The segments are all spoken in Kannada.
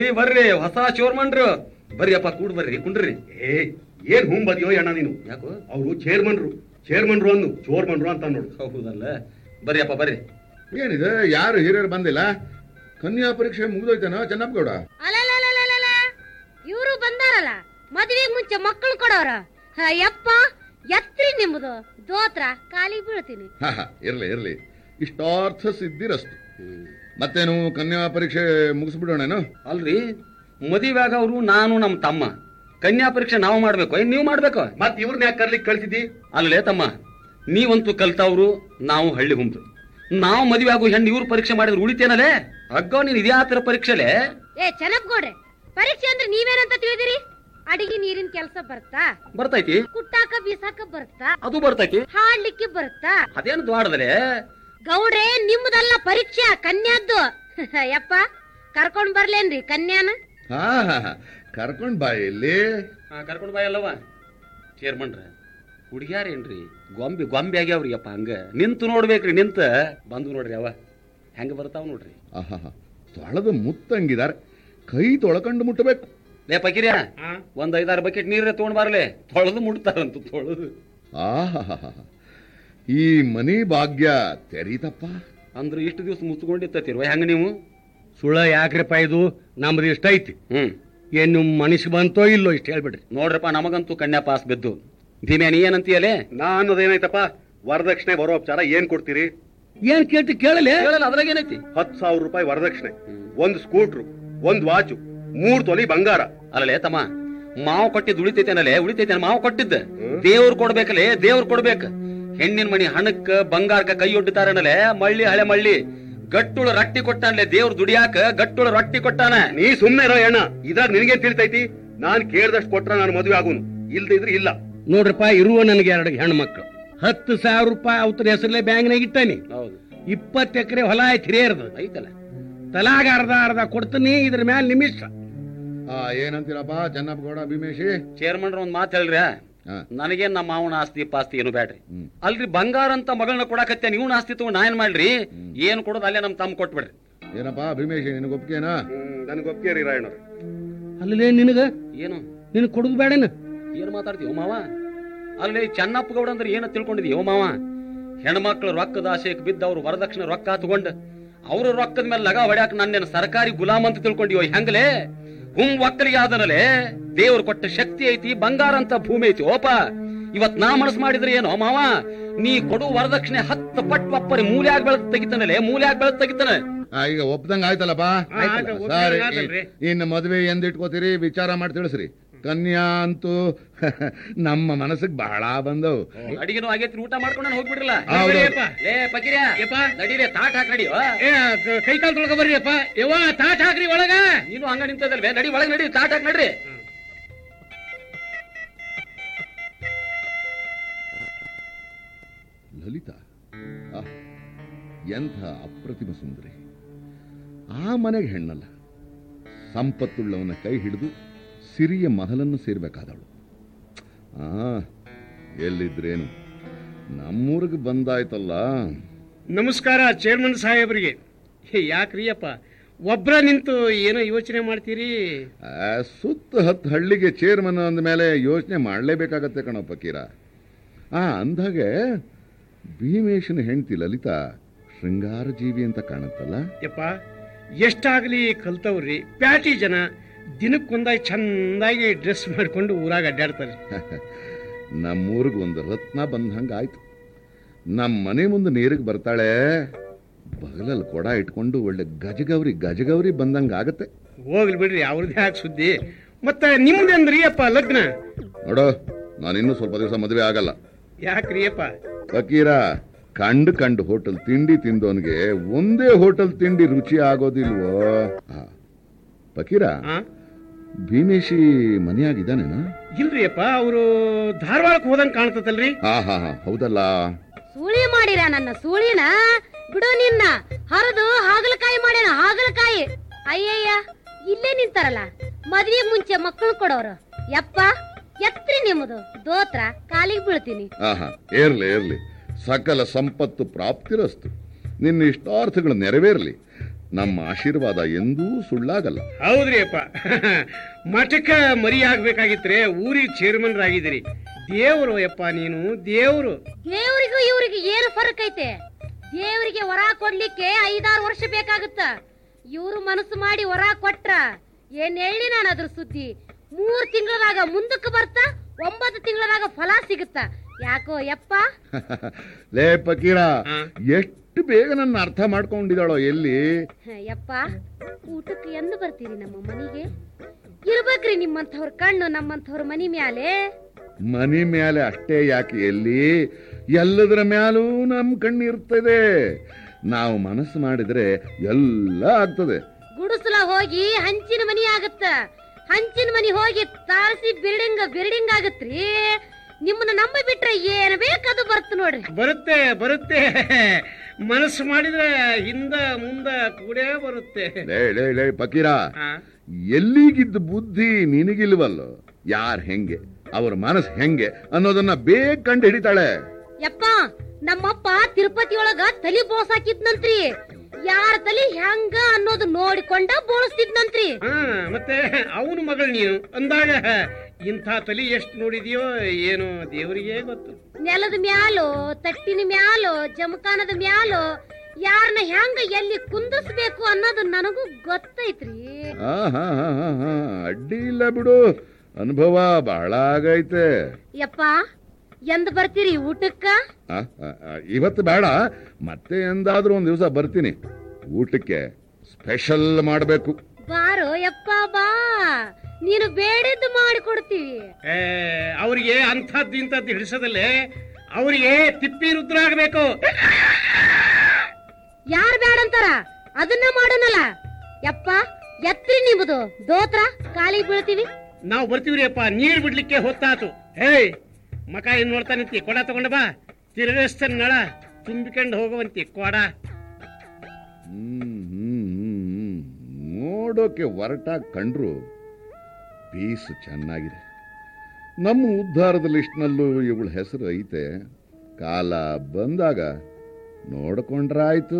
ಏ ಬರ್ರಿ ಹೊಸ ಚೋರ್ಮನ್ರು ಬರ್ರಿ ಅಪ್ಪ ಕೂಡ್ ಬರ್ರಿ ಕುಂಡ್ರಿ ಏ ಏನ್ ಹುಂ ಬದಿಯೋ ಅಣ್ಣ ನೀನು ಯಾಕೋ ಅವರು ಚೇರ್ಮನ್ರು ಚೇರ್ಮನ್ರು ಅನ್ನು ಚೋರ್ಮನ್ರು ಅಂತ ನೋಡು ಹೌದಲ್ಲ ಬರ್ರಿ ಅಪ್ಪ ಬರ್ರಿ ಏನಿದೆ ಯಾರು ಹಿರಿಯರು ಬಂದಿಲ್ಲ ಕನ್ಯಾ ಪರೀಕ್ಷೆ ಮುಗಿದೋಯ್ತೇನೋ ಚೆನ್ನಪ್ಪಗೌಡ ಅಲಲಲಲಲಲ ಇವರು ಬಂದಾರಲ್ಲ ಮದುವೆಗೆ ಮುಂಚೆ ಮಕ್ಕಳು ಕೊಡೋರ ಹ, ಯಪ್ಪ ಎತ್ರಿ ನಿಮ್ಮದು ದೋತ್ರ ಕಾಲಿಗೆ ಬೀಳ್ತೀನಿ ಹಾ ಹಾ ಇರ್ಲಿ ಇರ್ಲಿ ಇಷ್ಟಾರ್ಥ ಸಿದ್ಧಿರಸ್ತು ಮತ್ತೇನು ಕನ್ಯಾ ಪರೀಕ್ಷೆ ಮುಗಿಸ್ಬಿಡೋಣೇನು ಅಲ್ರಿ ಮದುವೆಯಾಗ ಅವರು ನಾನು ನಮ್ಮ ತಮ್ಮ ಕನ್ಯಾ ಪರೀಕ್ಷೆ ನಾವು ಮಾಡ್ಬೇಕು ಏನ್ ನೀವು ಮಾಡ್ಬೇಕು ಮತ್ ಇವ್ರನ್ನ ಯಾಕೆ ಕರ್ಲಿಕ್ಕೆ ಕಳ್ಸಿದಿ ಅಲ್ಲೇ ತಮ್ಮ ನೀವಂತೂ ಕಲ್ತವ್ರು ನಾವು ಹಳ್ಳಿ ಹುಂಬ್ರು ನಾವು ಮದುವೆ ಆಗೋ ಹೆಣ್ಣು ಇವ್ರು ಪರೀಕ್ಷೆ ಮಾಡಿದ್ರೆ ಉಳಿತೇನಲ್ಲೇ ಅಗ್ಗೋ ನೀನ್ ಇದೇ ಆತರ ಪರೀಕ್ಷೆಲೆ ಏ ಚೆನ್ನಪ್ಗೌಡ್ರೆ ಪರೀಕ್ಷೆ ಅಂದ್ರೆ ನೀವೇನಂತ ತಿಳಿದಿರಿ ಅಡಿಗೆ ನೀರಿನ ಕೆಲಸ ಬರ್ತಾ ಬರ್ತೈತಿ ಕುಟ್ಟಾಕ ಬೀಸಾಕ ಬರ್ತಾ ಅದು ಬರ್ತೈತಿ ಹಾಡ್ಲಿಕ್ಕೆ ಬರ್ತಾ ಅದೇನು ದ್ವಾಡದಲೆ ಗೌಡ್ರೆ ನಿಮ್ಮದಲ್ಲ ಪರೀಕ್ಷೆ ಕನ್ಯಾದ್ದು ಯಪ್ಪ ಕರ್ಕೊಂಡ್ ಬರ್ಲೇನ್ರಿ ಕನ್ಯಾನ ಹಾ ಹಾ ಹಾ ಕರ್ಕೊಂಡ್ ಬಾ ಇಲ್ಲಿ ಕರ್ಕೊಂಡು ಬಾಯ್ ಅಲ್ಲವ ಚೇರ್ಮನ್ರ ಹುಡುಗ್ಯಾರೇನ್ರಿ ಗೊಂಬೆ ಗೊಂಬೆ ಆಗ್ಯಾವ್ರಿ ಅಪ್ಪ ಹಂಗ ನಿಂತು ನೋಡ್ಬೇಕ್ರಿ ನಿಂತ ಬಂದು ನೋಡ್ರಿ ಅವ ಹೆಂಗ ಬರ್ತಾವ ನೋಡ್ರಿ ಆಹಾ ತೊಳೆದ ಮುತ್ತಂಗಿದಾರೆ ಕೈ ತೊಳ್ಕೊಂಡು ಮುಟ್ಟಬೇಕು ಲೇ ಪಕಿರ್ಯಾ ಒಂದ್ ಐದಾರು ಬಕೆಟ್ ನೀರೇ ತಗೊಂಡ್ ಬರ್ಲೆ ತೊಳೆದು ಮುಟ್ತಾರಂತ ತೊಳೆದು ಆಹಾ ಈ ಮನಿ ಭಾಗ್ಯ ತೆರೀತಪ್ಪ ಅಂದ್ರೆ ಇಷ್ಟು ದಿವಸ ಮುಚ್ಕೊಂಡಿರ್ತೀರ್ವ ಹೆಂಗ ನೀವು ಸುಳ್ಳ ಯಾಕ್ರಿಪ್ಪ ಇದು ನಮ್ದು ಇಷ್ಟ ಐತಿ ಹ್ಮ್ ಏನ್ ನಿಮ್ ಮನಸ್ಸು ಬಂತೋ ಇಲ್ಲೋ ಇಷ್ಟ ಹೇಳ್ಬಿಡ್ರಿ ನೋಡ್ರಪ್ಪ ನಮಗಂತೂ ಕನ್ಯಾ ಪಾಸ್ ಬಿದ್ದು ಭೀಮ್ಯಾ ನೀ ಏನಂತೀಯಲೇ ನಾನು ಅದೇನೈತಪ್ಪ ವರದಕ್ಷಿಣೆ ಬರೋ ಉಪಚಾರ ಏನ್ ಕೊಡ್ತೀರಿ ಏನ್ ಕೇಳ್ತಿ ಕೇಳಲೆ ಹೇಳಲ್ಲ ಅದ್ರಾಗ ಏನೈತಿ ಹತ್ ಸಾವಿರ ರೂಪಾಯಿ ವರದಕ್ಷಿಣೆ ಒಂದ್ ಸ್ಕೂಟ್ರು ಒಂದ್ ವಾಚು ಮೂರ್ ತೊಲಿ ಬಂಗಾರ ಅಲ್ಲಲೇ ತಮ್ಮ ಮಾವು ಕೊಟ್ಟಿದ್ದು ಉಳಿತೈತೇನಲ್ಲೇ ಉಳಿತೈತೆ ಮಾವು ಕೊಟ್ಟಿದ್ದ ದೇವ್ರು ಕೊಡ್ಬೇಕಲ್ಲೇ ದೇವ್ರು ಕೊಡ್ಬೇಕ ಹೆಣ್ಣಿನ ಮಣಿ ಹಣಕ್ಕ ಬಂಗಾರಕ್ಕ ಕೈ ಒಡ್ಡುತ್ತಾರನಲ್ಲೇ ಮಳ್ಳಿ ಹಳೆ ಮಳ್ಳಿ ಗಟ್ಟುಳ ರೊಟ್ಟಿ ಕೊಟ್ಟಾನ್ಲೆ ದೇವ್ರು ದುಡಿಯಾಕ ಗಟ್ಟುಳ ರೊಟ್ಟಿ ಕೊಟ್ಟಾನ ನೀ ಸುಮ್ನೆ ಇರೋ ಅಣ್ಣ ಇದ್ರಾಗ ನಿನಗೇನ್ ತಿಳಿತೈತಿ ನಾನ್ ಕೇಳ್ದಷ್ಟು ಕೊಟ್ರ ನಾನು ಮದುವೆ ಆಗುನು ಇಲ್ದಿದ್ರೆ ಇಲ್ಲ ನೋಡ್ರಪ್ಪ ಇರುವ ನನಗೆ ಎರಡು ಹೆಣ್ಣು ಮಕ್ಕಳು ಹತ್ತು ಸಾವಿರ ರೂಪಾಯಿ ಅವತರ ಹೆಸರಲ್ಲೇ ಬ್ಯಾಂಕ್ನಾಗ ಇಟ್ಟಾನಿ ಹೌದು ಇಪ್ಪತ್ತು ಎಕರೆ ಹೊಲ ಐತಿ ಹಿರಿಯರ್ದು ಐತಲ್ಲ ತಲಾಗ ಅರ್ಧ ಅರ್ಧ ಕೊಡ್ತೀನಿ ಇದ್ರ ಮ್ಯಾಲ ನಿಮಿಷ ಆ ಏನಂತೀರಪ್ಪ ಚೆನ್ನಪ್ಪಗೌಡ ಭೀಮೇಶಿ ಚೇರ್ಮನ್ರ ಒಂದ್ ಮಾತು ಹೇಳ್ರಿ ಹಾ. ನನಗೇನ್ ನಮ್ಮ ಮಾವನ ಆಸ್ತಿ ಪಾಸ್ತಿ ಏನು ಬ್ಯಾಡ್ರಿ ಹ್ಮ್. ಅಲ್ರಿ ಬಂಗಾರ ಅಂತ ಮಗಳನ್ನ ಕೊಡಾಕತ್ತೆ ನೀವು ಆಸ್ತಿ ತಗೊಂಡ್ ನಾ ಏನ್ ಮಾಡ್ರಿ ಏನ್ ಕೊಡೋದು ಅಲ್ಲೇ ನಮ್ ತಮ್ಮ ಕೊಟ್ಬಿಡ್ರಿ ಏನಪ್ಪ ಭೀಮೇಶಿ ನಿನಗೆ ಒಪ್ಪಿಗೆನಾ ನನ್ಗೆ ಒಪ್ಪಿಗೆ ರೀ ರಾಯಣ್ಣವ್ರೆ ಅಲ್ಲೇ ನಿನಗ ಏನು ನಿನ್ ಕೊಡುದು ಬೇಡನ ಏನ್ ಮಾತಾಡ್ತೀವಿ ಮಾವ ಅಲ್ಲಿ ಚೆನ್ನಪ್ಪ ಗೌಡ ಅಂದ್ರೆ ಏನ ತಿಳ್ಕೊಂಡಿದೀವಿ ಮಾವ ಹೆಣ್ಮಕ್ಳು ರೊಕ್ಕದ ಆಶಯಕ್ಕೆ ಬಿದ್ದವ್ರು ವರದಕ್ಷಿಣೆ ರೊಕ್ಕ ತಗೊಂಡ್ ಅವ್ರ ರೊಕ್ಕದ ಮೇಲೆ ಲಗ ಹೊಡ್ಯಾಕ ನನ್ನೇನು ಸರ್ಕಾರಿ ಗುಲಾಮ್ ಅಂತ ತಿಳ್ಕೊಂಡಿವೋ ಹೆಂಗಲೇ ಹುಂ ಒಕ್ಕಲಿಗೆ ಆದನಲೆ ದೇವ್ರು ಕೊಟ್ಟ ಶಕ್ತಿ ಐತಿ ಬಂಗಾರ ಅಂತ ಭೂಮಿ ಐತಿ ಓಪ ಇವತ್ ನಾ ಮನಸ್ ಮಾಡಿದ್ರೆ ಏನೋ ಮಾವ ನೀ ಕೊಡು ವರದಕ್ಷಿಣೆ ಹತ್ತು ಪಟ್ಟು ಅಪ್ಪರಿ ಮೂಲ್ಯಾಗ ಬೆಳೆದ್ ತೆಗಿತಾನಲೆ ಮೂಲ್ಯಾಗ ಬೆಳೆದ್ ತೆಗಿತಾನೆ ಆ, ಈಗ ಒಪ್ದಂಗ ಆಯ್ತಲ್ಲಪ್ಪ ಆಯ್ತು, ಒಪ್ದಂಗ್ ಸರಿ ಆತಲ್ರಿ. ಇನ್ನು ಮದ್ವೆ ಎಂದ್ ಇಟ್ಕೋತೀರಿ ವಿಚಾರ ಮಾಡಿ ತಿಳಿಸ್ರಿ ಕನ್ಯಾ ಅಂತೂ ನಮ್ಮ ಮನಸ್ಸಿಗೆ ಬಹಳ ಬಂದವು ಅಡಿಗೆನೂ ಆಗೈತಿ ಊಟ ಮಾಡ್ಕೊಂಡು ಹೋಗ್ಬಿಡ್ರಲ್ಲ ಹೌದು. ಲೇ ಪಕಿರ್ಯಾ ನಡೀಲೆ ತಾಟ್ ಹಾಕ್ ನಡಿ ಕೈ ಕಾಲ್ ತೊಳ್ಕೊ ಬರ್ರಿ ಅಪ್ಪ ಯವ್ವ ತಾಟ್ ಹಾಕ್ರಿ ಒಳಗ ನೀನು ಹಂಗ ನಿಂತದಲ್ವೇ ನಡಿ ಒಳಗ್ ನಡಿ ತಾಟ್ ಹಾಕ್ ನಡ್ರಿ ಲಲಿತಾ ಆಹ್, ಎಂಥ ಅಪ್ರತಿಮ ಸುಂದರಿ ಆ ಮನೆಗೆ ಹೆಣ್ಣಲ್ಲ ಸಂಪತ್ತುಳ್ಳವನ ಕೈ ಹಿಡಿದು ಸಿರಿಯ ಮಹಲನ್ನು ಸೇರ್ಬೇಕಾದವಳು ಆ ಎಲ್ಲಿದ್ರೇನು ನಮ್ಮೂರಿಗೆ ಬಂದಾಯ್ತಲ್ಲ ನಮಸ್ಕಾರ ಚೇರ್ಮನ್ ಸಾಹೇಬ್ರಿಗೆ ಯಾಕ್ರಿ ಅಪ್ಪ ಒಬ್ರ ನಿಂತು ಏನೋ ಯೋಚನೆ ಮಾಡ್ತೀರಿ ಆ, ಸುತ್ತ ಹತ್ತು ಹಳ್ಳಿಗೆ ಚೇರ್ಮನ್ ಅಂದ ಮೇಲೆ ಯೋಚನೆ ಮಾಡಲೇಬೇಕಾಗತ್ತೆ ಕಣೋ ಫಕೀರ ಆ ಅಂದಾಗೆ ಭೀಮೇಶನ ಹೆಂಡತಿ ಲಲಿತಾ ಶೃಂಗಾರ ಜೀವಿ ಅಂತ ಕಾಣುತ್ತಲ್ಲ ಯಪ್ಪ ಎಷ್ಟಾಗ್ಲಿ ಕಲ್ತವ್ರಿ ಪ್ಯಾಟಿ ಜನ ದಿನಕ್ಕೊಂದಾಗಿ ಚಂದಾಗಿ ಡ್ರೆಸ್ ಮಾಡ್ಕೊಂಡು ಊರಾಗ ಅಡ್ಡಾಡ್ತಾರೆ ನಮ್ಮೂರಿಗೆ ಒಂದು ರತ್ನ ಬಂದಂಗೆ ಆಯ್ತು ನಮ್ಮ ಮನೆ ಮುಂದೆ ನೀರಿಗೆ ಬರ್ತಾಳೆ ಬಗಲಲ್ಲಿ ಕೊಡ ಇಟ್ಕೊಂಡು ಒಳ್ಳೆ ಗಜಗೌರಿ ಗಜಗೌರಿ ಬಂದಂಗೆ ಆಗತ್ತೆ ಹೋಗ್ಲಿ ಬಿಡ್ರಿ ಅವ್ರದ್ದು ಯಾಕೆ ಸುದ್ದಿ ಮತ್ತೆ ನಿಮ್ದೇನ್ರಿ ಅಪ್ಪ ಲಗ್ನ ನೋಡು ನಾನಿನ್ನೂ ಸ್ವಲ್ಪ ದಿವಸ ಮದುವೆ ಆಗಲ್ಲ ಯಾಕ್ರಿ ಅಪ್ಪ ಫಕೀರ ಕಂಡು ಕಂಡು ಹೋಟೆಲ್ ತಿಂಡಿ ತಿಂದವನಿಗೆ ಒಂದೇ ಹೋಟೆಲ್ ತಿಂಡಿ ರುಚಿ ಆಗೋದಿಲ್ವೋ ಆ, ಫಕೀರ ಆ? ಭೀಮೇಶಿ ಮನೆಯಾಗಿದ್ದಾನೇನ ಇಲ್ರಿ ಅಪ್ಪ ಅವರು ಧಾರವಾಡಕ್ಕೆ ಹೋದಂಗ್ ಕಾಣ್ತತಲ್ರಿ ಹಾ ಹಾ ಹಾ ಹೌದಲ್ಲ ಸೂಳಿ ಮಾಡಿರ ನನ್ನ ಸೂಳಿನ ಬಿಡು ನಿನ್ನ ಹರಿದು ಹಾಗಲಕಾಯಿ ಮಾಡ್ಯಾನ ಹಾಗಲಕಾಯಿ ಅಯ್ಯಯ್ಯ ಇಲ್ಲೇ ನಿಂತಾರಲ್ಲ ಮದ್ವೆ ಮುಂಚೆ ಮಕ್ಕಳು ಕೊಡೋರು ಯಪ್ಪ ಎತ್ರಿ ನಿಮ್ಮದು ದೋತ್ರ ಕಾಲಿಗೆ ಬೀಳ್ತೀನಿ ಆಹಾ ಏರ್ಲಿ ಏರ್ಲಿ ಸಕಲ ಸಂಪತ್ತು ಪ್ರಾಪ್ತಿರಸ್ತು ನಿನ್ನ ಇಷ್ಟಾರ್ಥಗಳು ನೆರವೇರಲಿ ನಮ್ಮ ಆಶೀರ್ವಾದ ಎಂದೂ ಸುಳ್ಳಾಗಲ್ಲ ಹೌದ್ರಿ ಅಪ್ಪ ಮಠಕ್ಕ ಮರಿ ಆಗ್ಬೇಕಾಗಿತ್ರೆ ಊರಿಗೆ ಚೇರ್ಮನ್ರಾಗಿದ್ದೀರಿ ದೇವ್ರು ಯಪ್ಪ ನೀನು ದೇವ್ರು ದೇವ್ರಿಗೂ ಇವ್ರಿಗೆ ಏನು ಫರಕ್ ಐತೆ ದೇವ್ರಿಗೆ ವರ ಕೊಡ್ಲಿಕ್ಕೆ ಐದಾರು ವರ್ಷ ಬೇಕಾಗುತ್ತ ಇವ್ರು ಮನಸ್ಸು ಮಾಡಿ ವರ ಕೊಟ್ರ ಏನ್ ಹೇಳಿ ನಾನು ಅದ್ರ ಸುದ್ದಿ ಮೂರ್ ತಿಂಗಳದಾಗ ಮುಂದಕ್ಕೆ ಬರ್ತಾ ಒಂಬತ್ತು ತಿಂಗಳದಾಗ ಫಲ ಸಿಗುತ್ತ ಯಾಕೋ ಯಪ್ಪ ಲೇ ಫಕೀರ ಹಾ. ಎಷ್ಟು ಬೇಗ ನನ್ನ ಅರ್ಥ ಮಾಡ್ಕೊಂಡಿದ್ದಾಳೋ ಎಲ್ಲಿ ಹ, ಯಪ್ಪ ಊಟಕ್ಕೆ ಎಂದು ಬರ್ತೀರಿ ನಮ್ಮ ಮನೆಗೆ ಇರ್ಬೇಕ್ರಿ ನಿಮ್ಮಂಥವ್ರ ಕಣ್ಣು ನಮ್ಮಂಥವ್ರ ಮನಿ ಮ್ಯಾಲೆ ಮನಿ ಮ್ಯಾಲೆ ಅಷ್ಟೇ ಯಾಕೆ ಎಲ್ಲಿ ಎಲ್ಲದರ ಮ್ಯಾಲೂ ನಮ್ ಕಣ್ಣು ಇರ್ತದೆ ನಾವು ಮನಸ್ಸು ಮಾಡಿದ್ರೆ ಎಲ್ಲ ಆಗ್ತದೆ ಗುಡಿಸಲ ಹೋಗಿ ಹಂಚಿನ ಮನಿ ಆಗತ್ತ ಹಂಚಿನ ಮನಿ ಹೋಗಿ ತಾರಸಿ ಬಿಲ್ಡಿಂಗ್ ಬಿಲ್ಡಿಂಗ್ ಆಗತ್ರಿ ನಿಮ್ಮನ್ನ ನಂಬ ಬಿಟ್ರೆ ಏನ್ ಬೇಕದು ಬರ್ತು ನೋಡ್ರಿ ಬರುತ್ತೆ ಬರುತ್ತೆ ಮನಸ್ಸು ಮಾಡಿದ್ರೆ ಹಿಂದ ಮುಂದ ಕೂಡೇ ಬರುತ್ತೆ ಲೇ ಲೇ ಲೇ ಫಕೀರ ಆ, ಎಲ್ಲಿಗಿದ್ದ ಬುದ್ಧಿ ನಿನಗಿಲ್ವಲ್ಲೋ ಯಾರ್ ಹೆಂಗೆ ಅವ್ರ ಮನಸ್ಸು ಹೆಂಗೆ ಅನ್ನೋದನ್ನ ಬೇಗ ಕಂಡು ಹಿಡಿತಾಳೆ ಯಪ್ಪ ನಮ್ಮಪ್ಪ ತಿರುಪತಿ ಒಳಗ ತಲಿ ಬೋಳ್ಸಾಕಿದ್ನಂತ್ರಿ ಯಾರ ತಲಿ ಹೆಂಗ ಅನ್ನೋದು ನೋಡಿಕೊಂಡ ಬೋಳಿಸ್ತಿದ್ನಂತ್ರಿ ಆ, ಮತ್ತೆ ಅವನು ಮಗಳು ನೀನು ಅಂದಾಗ ಇಂಥ ತಲಿ ಎಷ್ಟು ನೋಡಿದ್ಯೋ ಏನೋ ದೇವರಿಗೆ ಗೊತ್ತು ನೆಲದ ಮ್ಯಾಲೋ ತಟ್ಟಿನ ಮ್ಯಾಲೋ ಜಮಖಾನದ ಮ್ಯಾಲೋ ಯಾರನ್ನ ಹೆಂಗ ಎಲ್ಲಿ ಕುಂದಿಸ್ಬೇಕು ಅನ್ನೋದು ನನಗೂ ಗೊತ್ತೈತ್ರಿ ಆ ಹಾ ಹಾ ಹಾ ಹಾ ಅಡ್ಡಿ ಇಲ್ಲ ಬಿಡು ಅನುಭವ ಬಹಳ ಆಗೈತೆ ಯಪ್ಪ ಎಂದ್ ಬರ್ತೀರಿ ಊಟಕ್ಕ ಆ, ಆ, ಆ, ಇವತ್ತು ಬೇಡ ಮತ್ತೆ ಎಂದಾದ್ರೂ ಒಂದ್ ದಿವಸ ಬರ್ತೀನಿ ಊಟಕ್ಕೆ ಸ್ಪೆಷಲ್ ಮಾಡಬೇಕು ಬಾರೋ ಯಪ್ಪ ಬಾ ನೀನು ಬೇಡಿದ್ದು ಮಾಡಿಕೊಡ್ತೀವಿ ಏ, ಅವ್ರಿಗೆ ಅಂಥದ್ದು ಇಂಥದ್ದು ಹಿಡಿಸೋದಲ್ಲೇ ಅವರಿಗೆ ತಿಪ್ಪಿ ರುದ್ರ ಆಗ್ಬೇಕು ಯಾರ್ ಬೇಡಂತಾರ ಅದನ್ನ ಮಾಡೋಣಲ್ಲ ಯಪ್ಪ ಎತ್ರಿ ನಿಮ್ಮದು ದೋತ್ರ ಕಾಲಿಗೆ ಬೀಳ್ತೀವಿ ನಾವು ಬರ್ತೀವ್ರಿ ಅಪ್ಪ ನೀರ್ ಬಿಡ್ಲಿಕ್ಕೆ ಹೊತ್ತಾತು ಹೇಯ್ ಮಕ ಏನ್ ನೋಡ್ತಾನಂತಿ ಕೊಡ ತಗೊಂಡ ಬಾ ತಿರುಗಿಸ್ತಾನ ನಳ ತುಂಬಿಕೊಂಡು ಹೋಗುವಂತಿ ಕೊಡ ಹ್ಮ್ ಹ್ಮ್ ಹ್ಮ್ ಹ್ಮ್ ನೋಡೋಕೆ ಒರಟಾಗಿ ಕಂಡ್ರು ಪೀಸ್ ಚೆನ್ನಾಗಿದೆ ನಮ್ಮ ಉದ್ಧಾರದ ಲಿಸ್ಟ್ನಲ್ಲೂ ಇವಳ ಹೆಸರು ಐತೆ ಕಾಲ ಬಂದಾಗ ನೋಡ್ಕೊಂಡ್ರಾಯ್ತು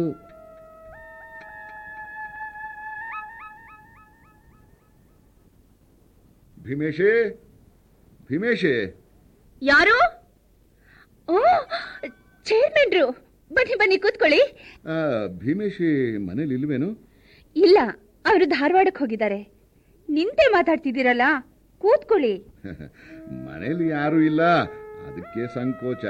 ಭೀಮೇಶೇ ಭೀಮೇಶೇ ಯಾರು ಓ ಚೇರ್ಮನ್ರು ಬನ್ನಿ ಬನ್ನಿ ಕೂತ್ಕೊಳ್ಳಿ ಆ, ಭೀಮೇಶಿ ಮನೇಲಿ ಇಲ್ವೇನು ಇಲ್ಲ ಅವರು ಧಾರವಾಡಕ್ಕೆ ಹೋಗಿದ್ದಾರೆ ನಿಂತೆ ಮಾತಾಡ್ತಿದ್ದೀರಲ್ಲ ಕೂತ್ಕೊಳ್ಳಿ ಮನೇಲಿ ಯಾರು ಇಲ್ಲ ಅದಕ್ಕೆ ಸಂಕೋಚ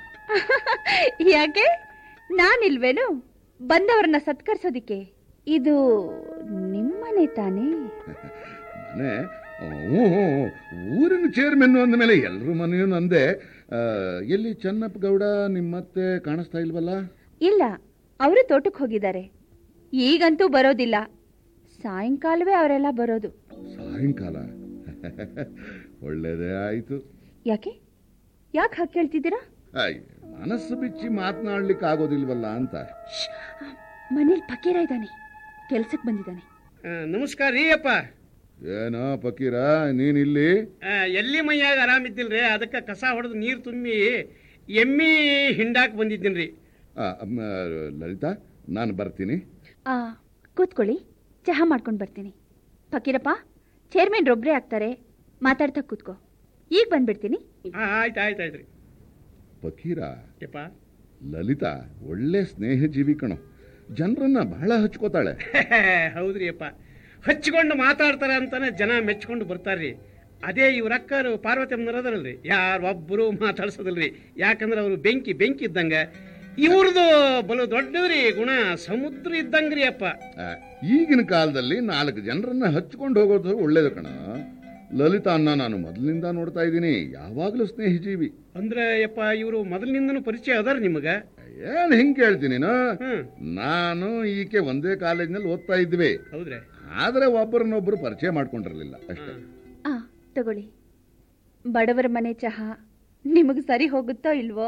ಯಾಕೆ ನಾನಿಲ್ವೇನು ಬಂದವರನ್ನ ಸತ್ಕರಿಸೋದಿಕ್ಕೆ ಇದು ನಿಮ್ಮನೆ ತಾನೇ ಮನೆ ಹ್ಞೂ, ಹ್ಞೂ, ಊರಿನ ಚೇರ್ಮನ್ ಅಂದಮೇಲೆ ಎಲ್ರ ಮನೆಯೂ ನಂದೆ ಆ, ಎಲ್ಲಿ ಚನ್ನಪ್ಪ ಗೌಡ ನಿಮ್ಮತ್ತೆ ಕಾಣಿಸ್ತಾ ಇಲ್ವಲ್ಲ ಇಲ್ಲ ಅವರು ತೋಟಕ್ಕೆ ಹೋಗಿದ್ದಾರೆ ಈಗಂತೂ ಬರೋದಿಲ್ಲ ಸಾಯಂಕಾಲವೇ ಅವರೆಲ್ಲ ಬರೋದು ಸಾಯಂಕಾಲ ಒಳ್ಳೇದೇ ಆಯ್ತು ಯಾಕೆ ಯಾಕೆ ಹಾಗೆ ಕೇಳ್ತಿದ್ದೀರಾ ಅಯ್ಯ, ಮನಸ್ಸು ಬಿಚ್ಚಿ ಮಾತನಾಡ್ಲಿಕ್ಕೆ ಆಗೋದಿಲ್ವಲ್ಲ ಅಂತ ಮನೇಲಿ ಫಕೀರ ಇದ್ದಾನೆ ಕೆಲ್ಸಕ್ಕೆ ಬಂದಿದ್ದಾನೆ ಆ, ನಮಸ್ಕಾರ ರೀ ಅಪ್ಪ ಏನೋ ಫಕೀರ ನೀನಿಲ್ಲಿ ಆ, ಎಲ್ಲಿ ಮೈಯಾಗ ಆರಾಮಿದ್ದಿಲ್ರಿ ಅದಕ್ಕೆ ಕಸ ಹೊಡೆದು ನೀರು ತುಂಬಿ ಎಮ್ಮಿ ಹಿಂಡಾಕ್ ಬಂದಿದ್ದೀನ್ರಿ ಆ, ಅಮ್ಮ, ಲಲಿತಾ ನಾನು ಬರ್ತೀನಿ ಆ ಕೂತ್ಕೊಳ್ಳಿ ಚಹಾ ಮಾಡ್ಕೊಂಡು ಬರ್ತೀನಿ ಫಕೀರಪ್ಪ ಚೇರ್ಮನ್ ಒಬ್ಬರೇ ಆಗ್ತಾರೆ ಮಾತಾಡ್ತಾ ಕೂತ್ಕೋ ಈಗ ಬಂದ್ಬಿಡ್ತೀನಿ ಆ, ಆಯ್ತು ಆಯ್ತು ಆಯ್ತು ರೀ ಫಕೀರ ಯಪ್ಪ ಲಲಿತಾ ಒಳ್ಳೆ ಸ್ನೇಹಜೀವಿ ಕಣೋ ಜನರನ್ನ ಬಹಳ ಹಚ್ಕೋತಾಳೆ ಹೌದ್ರಿ ಅಪ್ಪ ಹಚ್ಕೊಂಡು ಮಾತಾಡ್ತಾರ ಅಂತಾನೆ ಜನ ಮೆಚ್ಕೊಂಡು ಬರ್ತಾರ್ರಿ ಅದೇ ಇವ್ರ ಅಕ್ಕರು ಪಾರ್ವತಮ್ಮನವ್ರು ಅದರಲ್ರಿ ಯಾರು ಒಬ್ಬರು ಮಾತಾಡ್ಸೋದಿಲ್ರಿ ಯಾಕಂದ್ರೆ ಅವರು ಬೆಂಕಿ ಬೆಂಕಿ ಇದ್ದಂಗ ಇವ್ರದ್ದು ಬಲು ದೊಡ್ಡವ್ರಿ ಗುಣ ಸಮುದ್ರ ಇದ್ದಂಗ್ರಿ ಅಪ್ಪ ಆ, ಈಗಿನ ಕಾಲದಲ್ಲಿ ನಾಲ್ಕು ಜನರನ್ನ ಹಚ್ಕೊಂಡು ಹೋಗೋದು ಒಳ್ಳೇದು ಕಣ ಲಲಿತಾ ಅನ್ನ ನಾನು ಮೊದಲಿನಿಂದ ನೋಡ್ತಾ ಇದ್ದೀನಿ ಯಾವಾಗಲೂ ಸ್ನೇಹಜೀವಿ ಅಂದ್ರೆ ಯಪ್ಪ ಇವರು ಮೊದಲಿನಿಂದನೂ ಪರಿಚಯ ಅದಾರ ನಿಮಗ ಏನ್ ಹಿಂಗ್ ಕೇಳ್ತೀನಿ ನಾ? ಹ್ಮ್ ನಾನು ಈಕೆ ಒಂದೇ ಕಾಲೇಜ್ನಲ್ಲಿ ಓದ್ತಾ ಇದ್ವಿ ಹೌದ್ರಿ ಆದ್ರೆ ಒಬ್ಬರನ್ನೊಬ್ರು ಪರಿಚಯ ಮಾಡ್ಕೊಂಡಿರ್ಲಿಲ್ಲ ಅಷ್ಟೇ ಆ ತಗೊಳ್ಳಿ ಬಡವರ ಮನೆ ಚಹಾ ನಿಮಗೆ ಸರಿ ಹೋಗುತ್ತೋ ಇಲ್ವೋ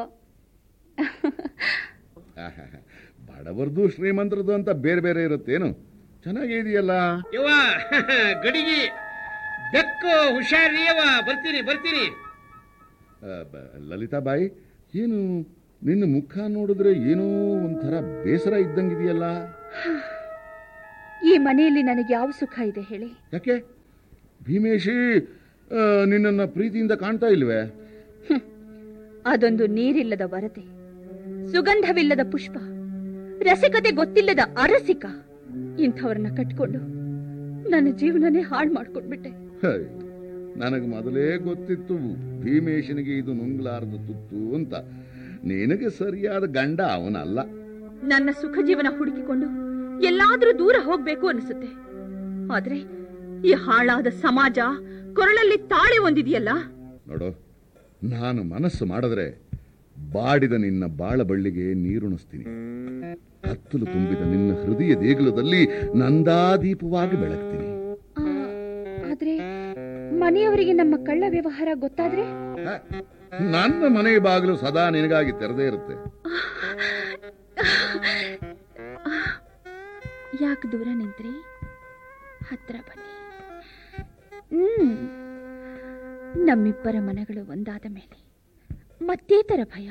ಆಹಾಹಾ. ಬಡವರ್ದು ಶ್ರೀಮಂತರದು ಅಂತ ಬೇರೆ ಬೇರೆ ಇರುತ್ತೇನು ಚೆನ್ನಾಗಿದೆಯಲ್ಲ ಯವ್ವ ಗಡಿಗಿ ಬೆಕ್ಕು ಹುಷಾರಿ ಯವ್ವ ಬರ್ತೀನಿ ಬರ್ತೀನಿ ಆ, ಬ- ಲಲಿತಾ ಬಾಯಿ ಏನು ನಿನ್ನ ಮುಖ ನೋಡಿದ್ರೆ ಏನೋ ಒಂಥರ ಬೇಸರ ಇದ್ದಂಗಿದೆಯಲ್ಲ ಈ ಮನೆಯಲ್ಲಿ ನನಗೆ ಯಾವ ಸುಖ ಇದೆ ಹೇಳಿ ಯಾಕೆ ಭೀಮೇಶಿ ಆ, ನಿನ್ನನ್ನ ಪ್ರೀತಿಯಿಂದ ಕಾಣ್ತಾ ಇಲ್ವೇ ಅದೊಂದು ನೀರಿಲ್ಲದ ವರತೆ ಸುಗಂಧವಿಲ್ಲದ ಪುಷ್ಪ ರಸಿಕತೆ ಗೊತ್ತಿಲ್ಲದ ಅರಸಿಕ ಇಂಥವ್ರನ್ನ ಕಟ್ಕೊಂಡು ನನ್ನ ಜೀವನನೇ ಹಾಳು ಮಾಡ್ಕೊಂಡ್ಬಿಟ್ಟೆ ಹೈ, ನನಗೆ ಮೊದಲೇ ಗೊತ್ತಿತ್ತು ಭೀಮೇಶನಿಗೆ ಇದು ನುಂಗ್ಲಾರ್ದು ತುತ್ತು ಅಂತ ನಿನಗೆ ಸರಿಯಾದ ಗಂಡ ಅವನಲ್ಲ ನನ್ನ ಸುಖ ಜೀವನ ಹುಡುಕಿಕೊಂಡು ಎಲ್ಲಾದ್ರೂ ದೂರ ಹೋಗ್ಬೇಕು ಅನಿಸುತ್ತೆ ಆದ್ರೆ ಈ ಹಾಳಾದ ಸಮಾಜ ಕೊರಳಲ್ಲಿ ತಾಳಿ ಹೊಂದಿದೆಯಲ್ಲ ನೋಡು ನಾನು ಮನಸ್ಸು ಮಾಡಿದ್ರೆ ಬಾಡಿದ ನಿನ್ನ ಬಾಳ ಬಳ್ಳಿಗೆ ನೀರುಣಿಸ್ತೀನಿ ಕತ್ತಲು ತುಂಬಿದ ನಿನ್ನ ಹೃದಯ ದೇಗುಲದಲ್ಲಿ ನಂದಾದೀಪವಾಗಿ ಬೆಳಗ್ತೀನಿ ಆದ್ರೆ ಮನೆಯವರಿಗೆ ನಮ್ಮ ಕಳ್ಳ ವ್ಯವಹಾರ ಗೊತ್ತಾದ್ರೆ ಹ, ನನ್ನ ಮನೆ ಬಾಗಿಲು ಸದಾ ನಿನಗಾಗಿ ತೆರೆದೇ ಇರುತ್ತೆ ಯಾಕೆ ದೂರ ನಿಂತ್ರಿ ಹತ್ರ ಬನ್ನಿ ಹ್ಮ್ ನಮ್ಮಿಬ್ಬರ ಮನಗಳು ಒಂದಾದ ಮೇಲೆ ಮತ್ತೇತರ ಭಯ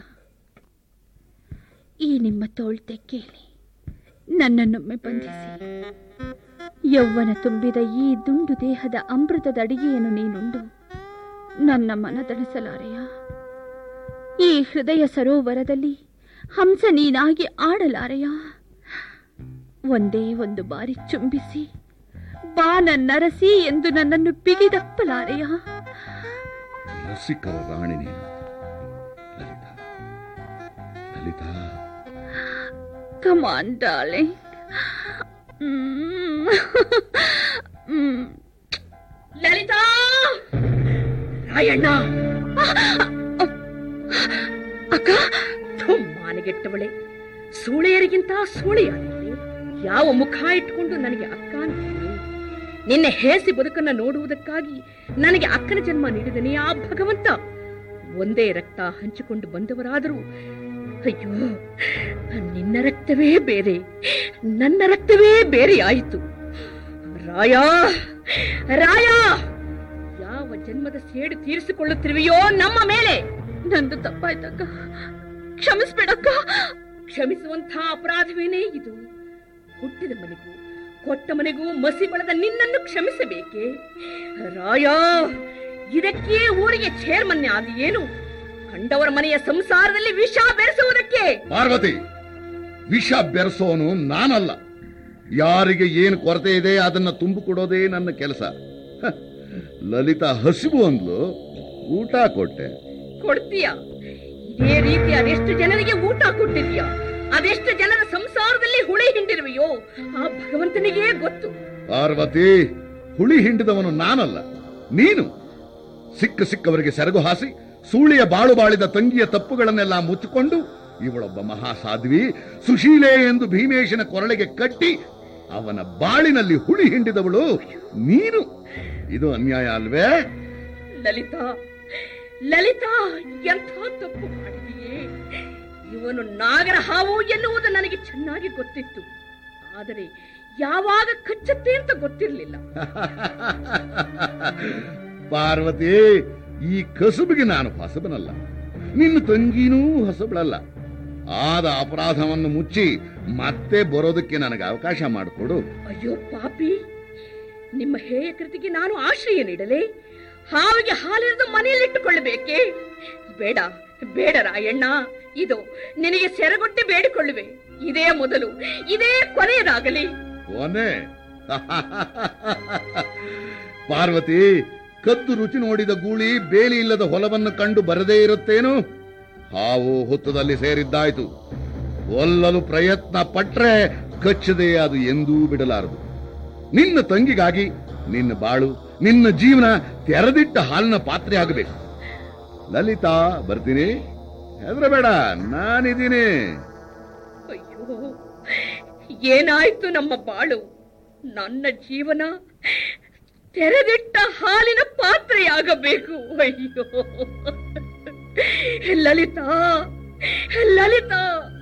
ಈ ನಿಮ್ಮ ತೋಳ್ತೆ ಕೇಳಿ ನನ್ನನ್ನೊಮ್ಮೆ ಬಂಧಿಸಿ ಯೌವನ ತುಂಬಿದ ಈ ದುಂಡು ದೇಹದ ಅಮೃತದ ಅಡಿಗೆಯನ್ನು ನೀನುಂಡು ನನ್ನ ಮನದಣಿಸಲಾರೆಯ ಈ ಹೃದಯ ಸರೋವರದಲ್ಲಿ ಹಂಸ ನೀನಾಗಿ ಆಡಲಾರೆಯ ಒಂದೇ ಒಂದು ಬಾರಿ ಚುಂಬಿಸಿ ಬಾ ನನ್ನರಸಿ ಎಂದು ನನ್ನನ್ನು ಬಿಗಿದಪ್ಪಲಾರೆಯ ರಸಿಕರ ರಾಣಿ ನೀನು ಲಲಿತಾ ಲಲಿತಾ ಕಮಾನ್ ಡಾರ್ಲಿಂಗ್ ಲಲಿತಾ ರಾಯಣ್ಣ ಅಕ್ಕ ಮಾನಗೆಟ್ಟವಳೆ ಸೂಳೆಯರಿಗಿಂತ ಸೂಳೆಯಾಗಿದ್ದೆ ಯಾವ ಮುಖ ಇಟ್ಕೊಂಡು ನನಗೆ ಅಕ್ಕ ಅಂತೀನಿ ನಿನ್ನೆ ಹೇಸಿ ಬದುಕನ್ನ ನೋಡುವುದಕ್ಕಾಗಿ ನನಗೆ ಅಕ್ಕನ ಜನ್ಮ ನೀಡಿದನೇ ಆ ಭಗವಂತ ಒಂದೇ ರಕ್ತ ಹಂಚಿಕೊಂಡು ಬಂದವರಾದರೂ ಅಯ್ಯೋ ನಿನ್ನ ರಕ್ತವೇ ಬೇರೆ ನನ್ನ ರಕ್ತವೇ ಬೇರೆ ಆಯಿತು ರಾಯ ರಾಯ ಯಾವ ಜನ್ಮದ ಸೇಡು ತೀರಿಸಿಕೊಳ್ಳುತ್ತಿರುವೆಯೋ ನಮ್ಮ ಮೇಲೆ ನಂದು ತಪ್ಪಾಯ್ತಕ್ಕ ಕ್ಷಮಿಸ್ಬೇಡಕ್ಕ ಕ್ಷಮಿಸುವಂಥ ಅಪರಾಧವೇನೇ ಇದು ಹುಟ್ಟಿದ ಮನೆಗೂ ಕೊಟ್ಟ ಮನೆಗೂ ಮಸಿ ಬಳದ ನಿನ್ನನ್ನು ಕ್ಷಮಿಸಬೇಕೆ ರಾಯ ಇದಕ್ಕೆ ಊರಿಗೆ ಚೇರ್ಮನ್ನೆ ಆದಿಯೇನು ಕಂಡವರ ಮನೆಯ ಸಂಸಾರದಲ್ಲಿ ವಿಷ ಬೆರೆಸುವುದಕ್ಕೆ ಪಾರ್ವತಿ ವಿಷ ಬೆರೆಸೋನು ನಾನಲ್ಲ ಯಾರಿಗೆ ಏನು ಕೊರತೆ ಇದೆ ಅದನ್ನ ತುಂಬಿಕೊಡೋದೇ ನನ್ನ ಕೆಲಸ ಹ, ಲಲಿತಾ ಹಸಿವು ಅಂದ್ಲು ಊಟ ಕೊಟ್ಟೆ ಕೊಡ್ತೀಯ ಇದೇ ರೀತಿ ಅದೆಷ್ಟು ಜನರಿಗೆ ಊಟ ಕೊಟ್ಟಿದ್ಯ ಅದೆಷ್ಟು ಜನರ ಸಂಸಾರದಲ್ಲಿ ಹುಳಿ ಹಿಂಡಿರುವೆಯೋ ಆ ಭಗವಂತನಿಗೇ ಗೊತ್ತು ಪಾರ್ವತಿ ಹುಳಿ ಹಿಂಡಿದವನು ನಾನಲ್ಲ ನೀನು ಸಿಕ್ಕ ಸಿಕ್ಕವರಿಗೆ ಸೆರಗು ಹಾಸಿ ಸೂಳಿಯ ಬಾಳು ಬಾಳಿದ ತಂಗಿಯ ತಪ್ಪುಗಳನ್ನೆಲ್ಲ ಮುಚ್ಚಿಕೊಂಡು ಇವಳೊಬ್ಬ ಮಹಾಸಾಧ್ವಿ ಸುಶೀಲೆ ಎಂದು ಭೀಮೇಶನ ಕೊರಳಿಗೆ ಕಟ್ಟಿ ಅವನ ಬಾಳಿನಲ್ಲಿ ಹುಳಿ ಹಿಂಡಿದವಳು ನೀನು ಇದು ಅನ್ಯಾಯ ಅಲ್ವೇ ಲಲಿತಾ ಲಲಿತಾ ಎಂಥ ತಪ್ಪು ಮಾಡಿದೆಯೇ ಇವನು ನಾಗರ ಹಾವು ಎನ್ನುವುದು ನನಗೆ ಚೆನ್ನಾಗಿ ಗೊತ್ತಿತ್ತು ಆದರೆ ಯಾವಾಗ ಕಚ್ಚುತ್ತೆ ಅಂತ ಗೊತ್ತಿರಲಿಲ್ಲ ಪಾರ್ವತಿ ಈ ಕಸುಬಿಗೆ ನಾನು ಹೊಸಬನಲ್ಲ ನಿನ್ನ ತಂಗಿನೂ ಹೊಸಬಳಲ್ಲ ಆದ ಅಪರಾಧವನ್ನು ಮುಚ್ಚಿ ಮತ್ತೆ ಬರೋದಕ್ಕೆ ನನಗೆ ಅವಕಾಶ ಮಾಡಿಕೊಡು ಅಯ್ಯೋ ಪಾಪಿ ನಿಮ್ಮ ಹೇಯ ಕೃತಿಗೆ ನಾನು ಆಶ್ರಯ ನೀಡಲೇ ಹಾವಿಗೆ ಹಾಲಿರಿದು ಮನೆಯಲ್ಲಿಟ್ಟುಕೊಳ್ಳಬೇಕೆ ಬೇಡ ಬೇಡ ರಾಯಣ್ಣ ಇದು ನಿನಗೆ ಸೆರಗೊಟ್ಟಿ ಬೇಡಿಕೊಳ್ಳುವೆ ಇದೇ ಮೊದಲು ಇದೇ ಕೊನೆಯದಾಗಲಿ ಕೊನೆ ಪಾರ್ವತಿ ಕದ್ದು ರುಚಿ ನೋಡಿದ ಗೂಳಿ ಬೇಲಿ ಇಲ್ಲದ ಹೊಲವನ್ನು ಕಂಡು ಬರದೇ ಇರುತ್ತೇನು ಹಾವು ಹುತ್ತದಲ್ಲಿ ಸೇರಿದ್ದಾಯ್ತು ಒಲ್ಲಲು ಪ್ರಯತ್ನ ಪಟ್ರೆ ಕಚ್ಚದೆ ಅದು ಎಂದೂ ಬಿಡಲಾರದು ನಿನ್ನ ತಂಗಿಗಾಗಿ ನಿನ್ನ ಬಾಳು ನಿನ್ನ ಜೀವನ ತೆರೆದಿಟ್ಟ ಹಾಲಿನ ಪಾತ್ರೆ ಆಗಬೇಕು ಲಲಿತಾ ಬರ್ತೀನಿ ಹೆದರಬೇಡ ನಾನಿದ್ದೀನಿ ಅಯ್ಯೋ ಏನಾಯ್ತು ನಮ್ಮ ಬಾಳು ನನ್ನ ಜೀವನ ತೆರೆದಿಟ್ಟ ಹಾಲಿನ ಪಾತ್ರೆಯಾಗಬೇಕು ಅಯ್ಯೋ ಲಲಿತಾ ಲಲಿತಾ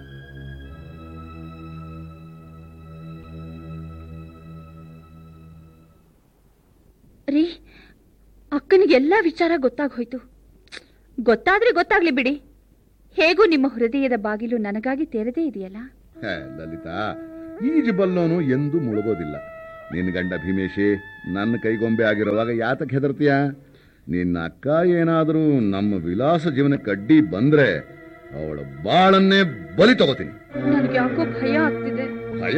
ರೀ ಅಕ್ಕನಿಗೆ ಎಲ್ಲ ವಿಚಾರ ಗೊತ್ತಾಗೋಯ್ತು ಗೊತ್ತಾದ್ರೆ ಗೊತ್ತಾಗ್ಲಿ ಬಿಡಿ ಹೇಗೂ ನಿಮ್ಮ ಹೃದಯದ ಬಾಗಿಲು ನನಗಾಗಿ ತೆರೆದೇ ಇದೆಯಲ್ಲ ಹೇ, ಲಲಿತಾ ಈಜು ಬಲ್ಲೋನು ಎಂದೂ ಮುಳುಗೋದಿಲ್ಲ ನಿನ್ನ ಗಂಡ ಭೀಮೇಶಿ ನನ್ನ ಕೈಗೊಂಬೆ ಆಗಿರುವಾಗ ಯಾತಕ್ಕೆ ಹೆದರ್ತೀಯ ನಿನ್ನ ಅಕ್ಕ ಏನಾದರೂ ನಮ್ಮ ವಿಲಾಸ ಜೀವನಕ್ಕೆ ಅಡ್ಡಿ ಬಂದ್ರೆ ಅವಳ ಬಾಳನ್ನೇ ಬಲಿ ತಗೋತೀನಿ ನನಗೆ ಯಾಕೋ ಭಯ ಆಗ್ತಿದೆ ಭಯ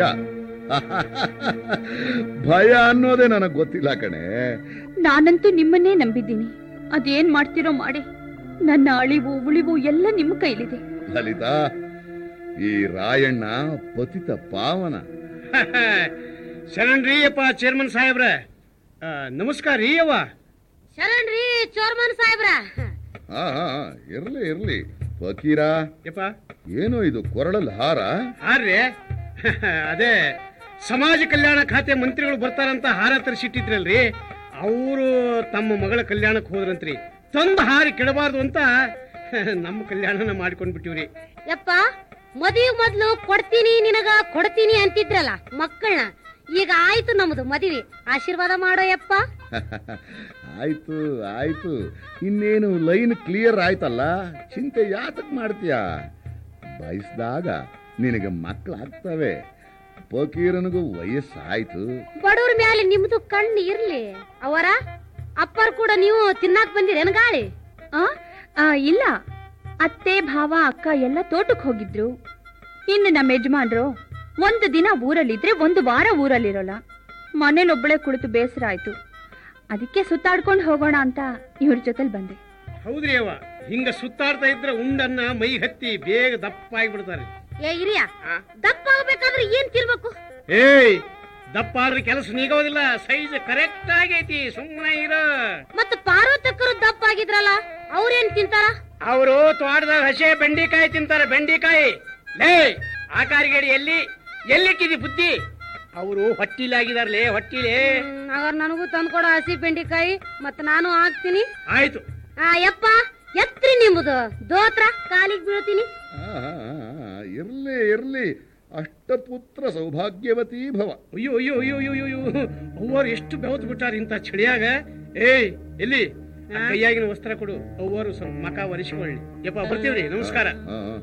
ಭಯ ಅನ್ನೋದೇ ನನಗೆ ಗೊತ್ತಿಲ್ಲ ಕಣೆ ನಾನಂತೂ ನಿಮ್ಮನ್ನೇ ನಂಬಿದ್ದೀನಿ ಅದೇನ್ ಮಾಡ್ತಿರೋ ಮಾಡಿ ನನ್ನ ಅಳಿವು ಉಳಿವು ಎಲ್ಲ ನಿಮ್ಮ ಕೈಲಿದೆ ಲಲಿತಾ ಈ ರಾಯಣ್ಣ ಪತಿತ ಪಾವನ ಶರಣ್ ರೀ ಅಪ್ಪ ಚೇರ್ಮನ್ ಸಾಹೇಬ್ರ ಆ, ನಮಸ್ಕಾರ ರೀ ಅವ್ವ ಶರಣ್ರಿ ಚೋರ್ಮನ್ ಸಾಹೇಬ್ರ ಹಾ ಹಾ ಇರ್ಲಿ ಇರ್ಲಿ ಫಕೀರ ಯಪ್ಪ ಏನೋ ಇದು ಕೊರಳಲ್ಲಿ ಹಾರ ಹಾರ್ರಿ ಅದೇ ಸಮಾಜ ಕಲ್ಯಾಣ ಖಾತೆ ಮಂತ್ರಿಗಳು ಬರ್ತಾರಂತ ಹಾರ ತರಿಸಿಟ್ಟಿದ್ರಲ್ರಿ ಅವರು ತಮ್ಮ ಮಗಳ ಕಲ್ಯಾಣಕ್ಕೆ ಹೋದ್ರಂತ್ರಿ ತಂದು ಹಾರಿ ಕೆಡಬಾರ್ದು ಅಂತ ನಮ್ಮ ಕಲ್ಯಾಣನ ಮಾಡ್ಕೊಂಡ್ ಬಿಟ್ಟಿವ್ರಿ ಯಪ್ಪ ಮದುವೆ ಮೊದ್ಲು ಕೊಡ್ತೀನಿ ನಿನಗ ಕೊಡ್ತೀನಿ ಅಂತಿದ್ರಲ್ಲ ಮಕ್ಕಳನ್ನ ಈಗ ಆಯ್ತು ನಮ್ದು ಮದುವೆ ಆಶೀರ್ವಾದ ಮಾಡೋ ಯಪ್ಪ ಆಯ್ತು ಆಯ್ತು ಇನ್ನೇನು ಲೈನ್ ಕ್ಲಿಯರ್ ಆಯ್ತಲ್ಲ ಚಿಂತೆ ಯಾತಕ್ ಮಾಡ್ತೀಯ ಬಯಸ್ದಾಗ ನಿನಗೆ ಮಕ್ಕಳಾಗ್ತವೆ ಫಕೀರನಿಗೂ ವಯಸ್ಸಾಯ್ತು ಬಡವ್ರ ಮ್ಯಾಲೆ ನಿಮ್ದು ಕಣ್ಣು ಇರ್ಲಿ ಅವರ ಅಪ್ಪರ್ ಕೂಡ ನೀವು ತಿನ್ನಾಕ್ ಬಂದಿರೇನು ಗಾಳಿ ಆ ಆ, ಇಲ್ಲ ಅತ್ತೆ ಭಾವ ಅಕ್ಕ ಎಲ್ಲ ತೋಟಕ್ಕೆ ಹೋಗಿದ್ರು ಇನ್ನು ನಮ್ಮ ಯಜಮಾನ್ರು ಒಂದು ದಿನ ಊರಲ್ಲಿದ್ರೆ ಒಂದು ವಾರ ಊರಲ್ಲಿರೋಲ್ಲ ಮನೇಲೊಬ್ಬಳೆ ಕುಳಿತು ಬೇಸರ ಆಯ್ತು ಅದಕ್ಕೆ ಸುತ್ತಾಡ್ಕೊಂಡು ಹೋಗೋಣ ಅಂತ ಇವ್ರ ಜೊತೆಲಿ ಬಂದೆ ಹೌದ್ರಿ ಅವ್ವ ಹಿಂಗ ಸುತ್ತಾಡ್ತಾ ಇದ್ರೆ ಉಂಡನ್ನ ಮೈ ಹತ್ತಿ ಬೇಗ ದಪ್ಪ ಆಗಿಬಿಡ್ತಾರೆ ಏ ಹಿರಿಯ ದಪ್ಪ ಆಗ್ಬೇಕಾದ್ರೆ ಏನ್ ತಿನ್ಬೇಕು ಏಯ್ ದಪ್ಪ ಆದ್ರೆ ಕೆಲಸ ನೀಗೋದಿಲ್ಲ ಸೈಜ್ ಕರೆಕ್ಟ್ ಆಗೈತಿ ಸುಮ್ಮನೆ ಇರ ಮತ್ತ ಪಾರ್ವತಕ್ಕರು ದಪ್ಪ ಆಗಿದ್ರಲ್ಲ ಅವ್ರೇನ್ ತಿಂತಾರ ಅವರು ತೋಟದಾಗ ಹಸೆ ಬೆಂಡಿಕಾಯಿ ತಿಂತಾರೆ ಬೆಂಡಿಕಾಯಿ ಲೇ ಆಕಾರಿಗೇಡಿ ಎಲ್ಲಿ ಎಲ್ಲಿಕ್ಕಿದಿ ಬುದ್ಧಿ ಅವರು ಹೊಟ್ಟಿಲಾಗಿದಾರ್ಲೇ ಹೊಟ್ಟಿಲೇ ಅವ್ರ ನನಗೂ ತಂದ್ಕೊಡೋ ಹಸಿ ಬೆಂಡಿಕಾಯಿ ಮತ್ತ ನಾನು ಹಾಕ್ತೀನಿ ಆಯ್ತು ಆ ಯಪ್ಪ ಎತ್ರಿ ನಿಮ್ಮದು ದೋತ್ರ ಕಾಲಿಗೆ ಬೀಳ್ತೀನಿ ಆ, ಆ, ಆ, ಇರ್ಲಿ ಇರ್ಲಿ ಅಷ್ಟಪುತ್ರ ಸೌಭಾಗ್ಯವತಿ ಭವ ಅಯ್ಯೋ ಅಯ್ಯೋ ಅಯ್ಯೋ ಅಯ್ಯೋ ಅಯ್ಯೋ ಅವ್ವರು ಎಷ್ಟು ಬೆವತ್ ಬಿಟ್ಟಾರ ಇಂತ ಚಳಿಯಾಗ ಏಯ್ ಎಲ್ಲಿ ಆ ಕೈಯಾಗಿನ ವಸ್ತ್ರ ಕೊಡು ಅವ್ವರು ಸ್ವಲ್ಪ ಮಕ ಒರೆಸಿಕೊಳ್ಳಿ ಯಪ್ಪ ಬರ್ತೀವ್ರಿ ನಮಸ್ಕಾರ ಆ, ಆ.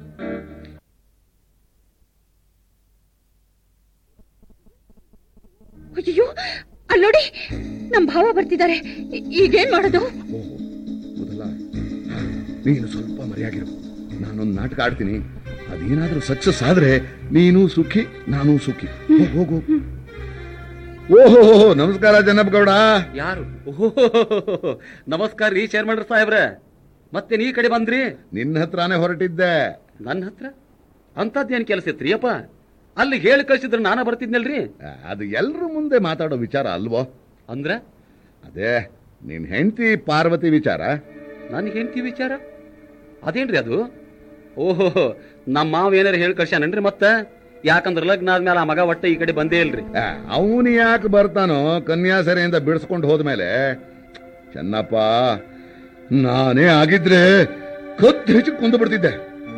ಅಯ್ಯೋ ಅಲ್ಲಿ ನೋಡಿ ನಮ್ ಭಾವ ಬರ್ತಿದ್ದಾರೆ ಈ- ಈಗೇನ್ ಮಾಡೋದು ಓಹೋ ಮೊದಲ ನೀನು ಸ್ವಲ್ಪ ಮರೆಯಾಗಿರು ನಾನೊಂದು ನಾಟಕ ಆಡ್ತೀನಿ ಅದೇನಾದ್ರೂ ಸಕ್ಸಸ್ ಆದ್ರೆ ನೀನು ಸುಖಿ ನಾನು ಸುಖಿ ಹೋಗು ಹೋಗು ಓಹೋ ನಮಸ್ಕಾರ ಜನಪ್ ಗೌಡ ಯಾರು ಓಹೋ ನಮಸ್ಕಾರ ರೀ ಚೇರ್ಮನ್ ಸಾಹೇಬ್ರ ಮತ್ತೆ ನೀ ಕಡೆ ಬಂದ್ರಿ ನಿನ್ನ ಹತ್ರನೇ ಹೊರಟಿದ್ದೆ ನನ್ನ ಹತ್ರ ಅಂತದ್ದೇನ್ ಕೆಲಸ ಇತ್ರಿ ಅಪ್ಪ ಅಲ್ಲಿ ಹೇಳಿ ಕಳ್ಸಿದ್ರೆ ನಾನ ಬರ್ತಿದ್ನಲ್ರಿ ಆ, ಅದು ಎಲ್ರ ಮುಂದೆ ಮಾತಾಡೋ ವಿಚಾರ ಅಲ್ವೋ ಅಂದ್ರ ಅದೇ ನಿನ್ ಹೆಂಡತಿ ಪಾರ್ವತಿ ವಿಚಾರ ನನ್ಗೆ ಹೆಂಡ್ತಿ ವಿಚಾರ ಅದೇನ್ರಿ ಅದು ಓಹೋ ನಮ್ಮ ಮಾವ ಏನಾರ ಹೇಳಿ ಕಳ್ಸ್ಯಾನನ್ರಿ ಮತ್ತ ಯಾಕಂದ್ರ ಲಗ್ನ ಆದ್ಮೇಲೆ ಆ ಮಗ ಒಟ್ಟ ಈ ಕಡೆ ಬಂದೇ ಇಲ್ರಿ ಅವನು ಯಾಕೆ ಬರ್ತಾನೋ ಕನ್ಯಾಸರೆಯಿಂದ ಬಿಡಿಸ್ಕೊಂಡು ಹೋದ್ಮೇಲೆ ಚೆನ್ನಪ್ಪ ನಾನೇ ಆಗಿದ್ರೆ ಕದ್ದು ಹೆಚ್ಚು ಕೊಂದು ಬಿಡ್ತಿದ್ದೆ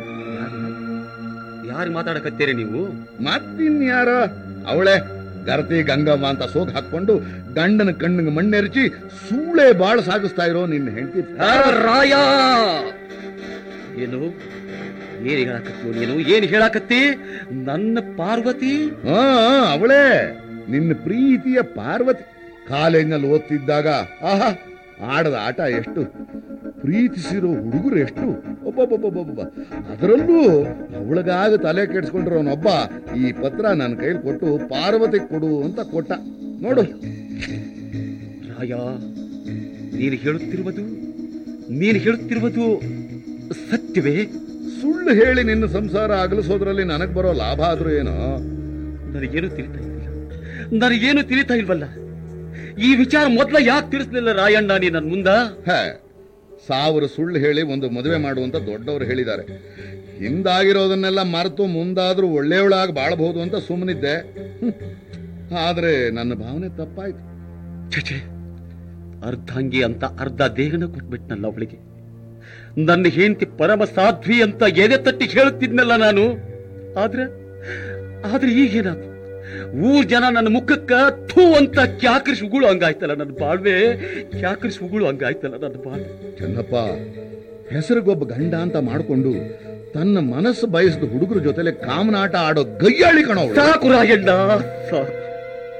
ಯಾರು ಮಾತಾಡಕತ್ತೀರಿ ನೀವು ಮತ್ತಿನ್ಯಾರ ಅವಳೆ ಗರತಿ ಗಂಗಮ್ಮ ಅಂತ ಸೋಗ್ ಹಾಕೊಂಡು ಗಂಡನ ಕಣ್ಣಿಗೆ ಮಣ್ಣೆರಚಿ ಸೂಳೆ ಬಾಳ್ ಸಾಗಿಸ್ತಾ ಇರೋ ನಿನ್ನ ಹೆಂಡತಿ ಆ, ರಾಯ ಏನು ಏನ್ ಹೇಳಕತ್ತಿ ನೀನು ಏನ್ ಹೇಳಕತ್ತಿ ನನ್ನ ಪಾರ್ವತಿ ಹಾ ಅವಳೇ ನಿನ್ನ ಪ್ರೀತಿಯ ಪಾರ್ವತಿ ಕಾಲೇಜ್ನಲ್ಲಿ ಓದ್ತಿದ್ದಾಗ ಆಹಾ ಆಡದ ಆಟ ಎಷ್ಟು ಪ್ರೀತಿಸಿರೋ ಹುಡುಗರು ಎಷ್ಟು ಒಬ್ಬೊಬ್ಬೊಬ್ಬೊಬ್ಬ ಅದರಲ್ಲೂ ಅವಳಿಗಾಗ ತಲೆ ಕೆಡಿಸ್ಕೊಂಡಿರೋನೊಬ್ಬ ಈ ಪತ್ರ ನನ್ನ ಕೈಲಿ ಕೊಟ್ಟು ಪಾರ್ವತಿ ಕೊಡು ಅಂತ ಕೊಟ್ಟ ನೋಡು ರಾಯ ನೀನು ಹೇಳುತ್ತಿರುವುದು ನೀನು ಹೇಳುತ್ತಿರುವುದು ಸತ್ಯವೇ ಸುಳ್ಳು ಹೇಳಿ ನಿನ್ನ ಸಂಸಾರ ಅಗಲಿಸೋದ್ರಲ್ಲಿ ನನಗ್ ಬರೋ ಲಾಭ ಆದ್ರೂ ಏನೋ ನನಗೇನು ತಿಳಿತಾ ಇಲ್ಲ ನನಗೇನು ತಿಳಿತಾ ಇಲ್ವಲ್ಲ ಈ ವಿಚಾರ ಮೊದ್ಲ ಯಾಕೆ ತಿಳಿಸ್ಲಿಲ್ಲ ರಾಯಣ್ಣ ನೀ ನನ್ ಮುಂದ ಹೇ ಸಾವಿರ ಸುಳ್ಳು ಹೇಳಿ ಒಂದು ಮದುವೆ ಮಾಡುವಂತ ದೊಡ್ಡವರು ಹೇಳಿದ್ದಾರೆ ಹಿಂದಾಗಿರೋದನ್ನೆಲ್ಲ ಮರೆತು ಮುಂದಾದ್ರೂ ಒಳ್ಳೆಯವಳಾಗಿ ಬಾಳಬಹುದು ಅಂತ ಸುಮ್ಮನಿದ್ದೆ ಹ್ಮ್. ಆದ್ರೆ ನನ್ನ ಭಾವನೆ ತಪ್ಪಾಯ್ತು ಛೆ ಅರ್ಧಾಂಗಿ ಅಂತ ಅರ್ಧ ದೇಹನ ಕೊಟ್ಬಿಟ್ನಲ್ಲ ಅವಳಿಗೆ ನನ್ನ ಹೆಂಡತಿ ಪರಮ ಸಾಧ್ವಿ ಅಂತ ಎದೆ ತಟ್ಟಿ ಹೇಳುತ್ತಿದ್ನಲ್ಲ ನಾನು ಆದ್ರೆ ಆದ್ರೆ ಈಗೇನಾದ್ರು ಊರ್ ಜನ ನನ್ನ ಮುಖಕ್ಕ ಥೂ ಅಂತ ಕ್ಯಾಕರಿಸಿ ಉಗುಳು ಹಂಗಾಯ್ತಲ್ಲ ನನ್ನ ಬಾಳ್ವೆ ಕ್ಯಾಕರಿಸಿ ಉಗುಳು ಹಂಗಾಯ್ತಲ್ಲ ನನ್ನ ಬಾಳ್ವೆ ಚೆನ್ನಪ್ಪ ಹೆಸರಿಗೊಬ್ಬ ಗಂಡ ಅಂತ ಮಾಡ್ಕೊಂಡು ತನ್ನ ಮನಸ್ಸು ಬಯಸಿದ ಹುಡುಗರ ಜೊತೆಲೆ ಕಾಮನಾಟ ಆಡೋ ಗಯ್ಯಾಳಿ ಕಣೋ ಅವ್ಳು. ಸಾಕು ರಾಯಣ್ಣ ಸಾಕು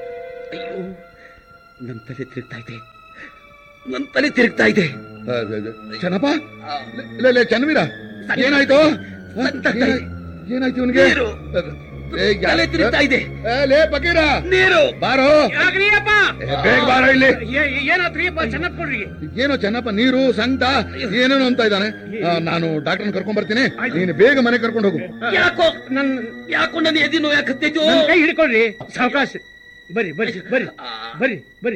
ಅಯ್ಯೋ ನನ್ನ ತಲೆ ತಿರುಗ್ತಾ ಇದೆ ನನ್ನ ತಲೆ ತಿರುಗ್ತಾ ಇದೆ ಆ, ಚೆನ್ನಪ್ಪ ಲೇ, ಲೇ, ಚೆನ್ನವೀರ ಏನಾಯ್ತು ಆ, ಏನಾಯ್- ಏನಾಯ್ತು ಇವನಿಗೆ ನೀರು. ತಲೆ ತಿರುಗ್ತಾ ಇದೆ ಲೇ ಬಕೀರ ನೀರು ಬಾರೋ ಯಾಕ್ರಿ ಅಪ್ಪ ಏ, ಬೇಗ ಬಾರೋ ಇಲ್ಲಿ ಏ- ಏನಾತ್ರಿ ಅಪ್ಪ ಚೆನ್ನಾಗ್ ಕೊಡ್ರಿ ಏನೋ ಚೆನ್ನಪ್ಪ ನೀರು ಸಂಕಟ ಏನೇನೋ ಅಂತ ಇದ್ದಾನೆ ಆ, ನಾನು ಡಾಕ್ಟರ್ನ ಕರ್ಕೊಂಡ್ ಬರ್ತೀನಿ ನೀನು ಬೇಗ ಮನೆ ಕರ್ಕೊಂಡು ಹೋಗು ಯಾಕೋ ನನ್ ಯಾಕೋ ನನ್ನ ಎದಿ ನೋವು ಯಾಕತ್ತೈತೋ ನನ್ ಕೈ ಹಿಡ್ಕೊಳ್ರಿ ಸಾವಕಾಶ ಬರ್ರಿ ಬರ್ರಿ ಬರ್ರಿ ಬರ್ರಿ ಬರ್ರಿ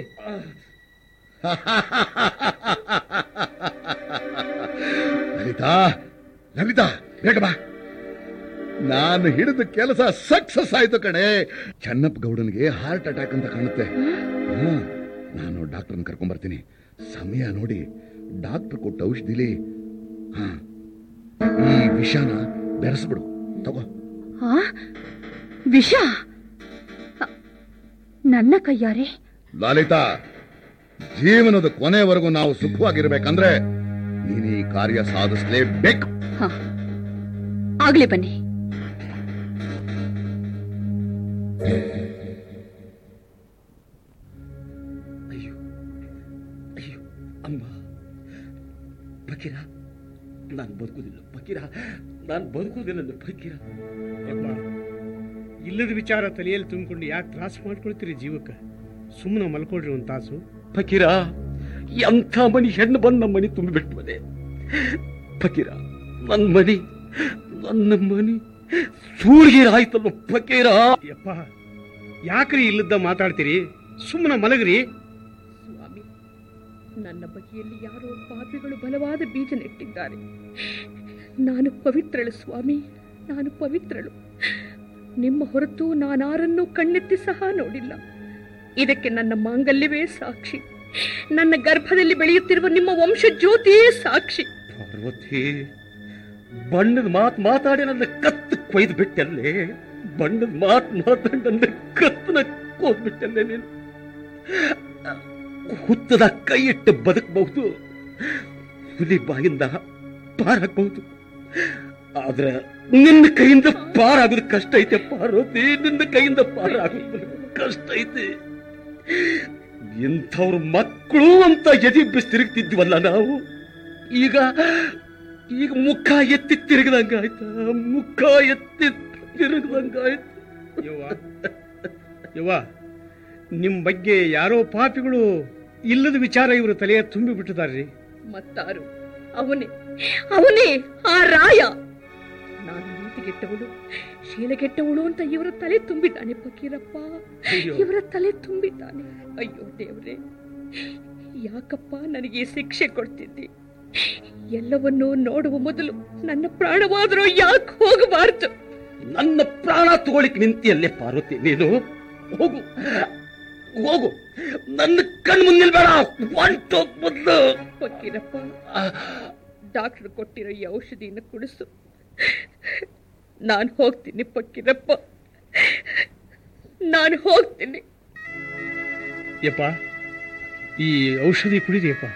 ಲಲಿತಾ ಲಲಿತಾ ಬೇಗ ಬಾ ನಾನು ಹಿಡಿದ ಕೆಲಸ ಸಕ್ಸಸ್ ಆಯ್ತು ಕಣೆ ಚೆನ್ನಪ್ಪ ಗೌಡನಿಗೆ ಹಾರ್ಟ್ ಅಟ್ಯಾಕ್ ಅಂತ ಕಾಣುತ್ತೆ ಹಾ, ನಾನು ಡಾಕ್ಟರ್ನ ಕರ್ಕೊಂಡ್ ಬರ್ತೀನಿ ಸಮಯ ನೋಡಿ ಡಾಕ್ಟರ್ ಕೊಟ್ಟ ಔಷಧಿಲಿ ಹಾ ಈ ವಿಷಾನ ಬೆರೆಸ್ಬಿಡು ತಗೋ ಆ ವಿಷ ಅ, ನನ್ನ ಕೈಯಾರೆ ಲಾಲಿತಾ ಜೀವನದ ಕೊನೆವರೆಗೂ ನಾವು ಸುಖವಾಗಿರ್ಬೇಕಂದ್ರೆ ನೀನು ಈ ಕಾರ್ಯ ಸಾಧಿಸಲೇಬೇಕು ಹ ಆಗ್ಲಿ ಬನ್ನಿ ಅಯ್ಯೋ ಅಯ್ಯೋ ಅಮ್ಮ ಬಕೀರ ನಾನು ಬದುಕುದಿಲ್ಲ ಬಕೀರ ನಾನು ಬದುಕುದಿಲ್ಲ ಬಕೀರ ಯಪ್ಪ ಇಲ್ಲದ ವಿಚಾರ ತಲೆಯಲ್ಲಿ ತುಂಬಿಕೊಂಡು ಯಾಕೆ ತ್ರಾಸ ಮಾಡ್ಕೊಳ್ತೀರಿ ಜೀವಕ್ಕೆ ಸುಮ್ಮನೆ ಮಲ್ಕೊಳ್ರಿ ಒಂದು ತಾಸು ಫಕೀರ ಎಂಥ ಮನಿ ಹೆಣ್ಣು ಬಂದು ನಮ್ಮ ಮನಿ ತುಂಬಿಬಿಟ್ಟು ಮನೆ ಫಕೀರ ನನ್ನ ಮನಿ ನನ್ನ ಮನಿ ಸೂಳ್ಗೀರಾಯ್ತಲ್ಲ ಫಕೀರ ಯಪ್ಪ ಯಾಕ್ರಿ ಇಲ್ಲದ ಮಾತಾಡ್ತೀರಿ ಸುಮ್ಮನೆ ಮಲಗ್ರಿ ಸ್ವಾಮಿ ನನ್ನ ಬಗೆಯಲ್ಲಿ ಯಾರೋ ಪಾಪಿಗಳು ಬಲವಾದ ಬೀಜ ನೆಟ್ಟಿದ್ದಾರೆ ನಾನು ಪವಿತ್ರಳು ಸ್ವಾಮಿ ನಾನು ಪವಿತ್ರಳು ನಿಮ್ಮ ಹೊರತು ನಾನಾರನ್ನೂ ಕಣ್ಣೆತ್ತಿ ಸಹ ನೋಡಿಲ್ಲ ಇದಕ್ಕೆ ನನ್ನ ಮಾಂಗಲ್ಯವೇ ಸಾಕ್ಷಿ ನನ್ನ ಗರ್ಭದಲ್ಲಿ ಬೆಳೆಯುತ್ತಿರುವ ನಿಮ್ಮ ವಂಶ ಜ್ಯೋತಿಯೇ ಸಾಕ್ಷಿ ಪಾರ್ವತಿ ಬಣ್ಣದ ಮಾತು ಮಾತಾಡಿ ನನ್ನ ಕತ್ತು ಕೊಯ್ದು ಬಿಟ್ಟಲ್ಲೇ ಬಣ್ಣದ ಮಾತು ಮಾತಾಡಿ ನನ್ನ ಕತ್ತನ ಕೊಯ್ದ್ಬಿಟ್ಟಲ್ಲೇ ನೀನು ಹುತ್ತದ ಕೈ ಇಟ್ಟು ಬದುಕಬಹುದು ಹುಲಿ ಬಾಯಿಂದ ಪಾರಾಗಬಹುದು ಆದ್ರೆ ನಿನ್ನ ಕೈಯಿಂದ ಪಾರಾಗೋದು ಕಷ್ಟ ಐತೆ ಪಾರ್ವತಿ ನಿನ್ನ ಕೈಯಿಂದ ಪಾರಾಗೋದು ಕಷ್ಟ ಐತೆ ಇಂಥವ್ರ ಮಕ್ಕಳು ಅಂತ ಎದಿ ಬಿಸಿ ತಿರುಗ್ತಿದ್ವಲ್ಲ ನಾವು ಈಗ ಈಗ ಮುಖ ಎತ್ತಿ ತಿರುಗದಂಗಾಯ್ತ ಮುಖ ಎತ್ತಿ ತಿರುಗದಂಗಾಯ್ತು ಯವ್ವ ಯವ್ವ ನಿಮ್ಮ ಬಗ್ಗೆ ಯಾರೋ ಪಾಪಿಗಳು ಇಲ್ಲದ ವಿಚಾರ ಇವರು ತಲೆಯ ತುಂಬಿ ಬಿಟ್ಟಿದಾರ್ರಿ ಮತ್ತಾರು ಅವನೇ ಅವನೇ ಆ ರಾಯ ನಾನು ನೀತಿಗೆಟ್ಟವಳು ಶೀಲಗೆಟ್ಟವಳು ಅಂತ ಇವರ ತಲೆ ತುಂಬಿದ್ದಾನೆ ಫಕೀರಪ್ಪ ಅಯ್ಯೋ. ಇವರ ತಲೆ ತುಂಬಿದ್ದಾನೆ ಅಯ್ಯೋ ದೇವ್ರೆ ಯಾಕಪ್ಪ ನನಗೆ ಈ ಶಿಕ್ಷೆ ಕೊಡ್ತಿದ್ದಿ ಎಲ್ಲವನ್ನೂ ನೋಡುವ ಮೊದಲು ನನ್ನ ಪ್ರಾಣವಾದರೂ ಯಾಕೆ ಹೋಗಬಾರ್ದು ನನ್ನ ಪ್ರಾಣ ತಗೊಳಿಕ್ ನಿಂತಿಯಲ್ಲೇ ಪಾರ್ವತಿ ನೀನು ಹೋಗು ಹೋಗು ನನ್ನ ಕಣ್ ಮುಂದೆ ಬೇಡ ಹೊಂಟೋಗ್ ಮೊದ್ಲು ಫಕೀರಪ್ಪ ಡಾಕ್ಟರ್ ಕೊಟ್ಟಿರೋ ಈ ಔಷಧಿಯನ್ನು ಕುಡಿಸು ನಾನು ಹೋಗ್ತೀನಿ ಫಕೀರಪ್ಪ ನಾನು ಹೋಗ್ತೀನಿ ಯಪ್ಪ ಈ ಔಷಧಿ ಕುಡಿರಿಯಪ್ಪ